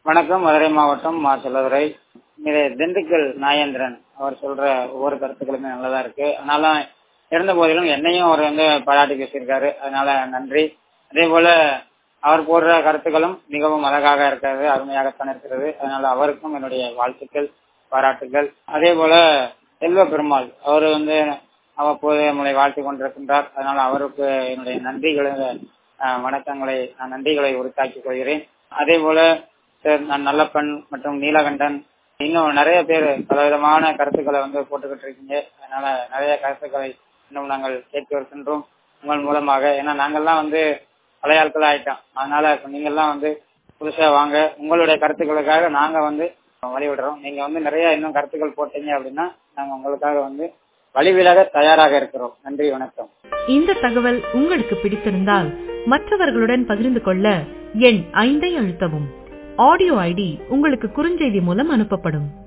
வணக்கம் மதுரை மாவட்டம் மா செல்லதுரை இது திண்டுக்கல் நாயேந்திரன் அவர் சொல்ற ஒவ்வொரு கருத்துக்களுமே நல்லதா இருக்கு ஆனாலும் இருந்த போதிலும் என்னையும் அவர் வந்து பாராட்டி பேசியிருக்காரு அதனால நன்றி அதே போல அவர் போடுற கருத்துக்களும் மிகவும் அழகாக இருக்கிறது அருமையாகத்தான் இருக்கிறது அதனால அவருக்கும் என்னுடைய வாழ்த்துக்கள் பாராட்டுகள் அதே போல செல்வ பெருமாள் அவர் வந்து அவ்வப்போது நம்மளை வாழ்த்தி கொண்டிருக்கின்றார் அதனால அவருக்கு என்னுடைய நன்றிகளை அஹ், வணக்கங்களை நான் நன்றிகளை உரித்தாக்கிக் கொள்கிறேன் அதே போல சார், நான் நல்லப்பன் மற்றும் நீலகண்டன் இன்னும் நிறைய பேர் பலவிதமான கருத்துக்களை வந்து போட்டுக்கிட்டு இருக்கீங்க அதனால நிறைய கருத்துக்களை இன்னும் நாங்கள் கேட்டு இருக்கின்றோம் உங்கள் மூலமாக ஏன்னா நாங்கெல்லாம் வந்து பழைய ஆட்கள் ஆயிட்டோம் அதனால இப்ப நீங்கெல்லாம் வந்து புதுசா வாங்க உங்களுடைய கருத்துக்களுக்காக நாங்க வந்து வழிவிடுறோம் நீங்க வந்து நிறைய இன்னும் கருத்துக்கள் போட்டீங்க அப்படின்னா நாங்க உங்களுக்காக வந்து வழிவிலக தயாராக இருக்கிறோம் நன்றி வணக்கம் இந்த தகவல் உங்களுக்கு பிடித்திருந்தால் மற்றவர்களுடன் பகிர்ந்து கொள்ள எண் ஐந்தை அழுத்தவும் ஆடியோ ஐடி உங்களுக்கு குறுஞ்செய்தி மூலம் அனுப்பப்படும்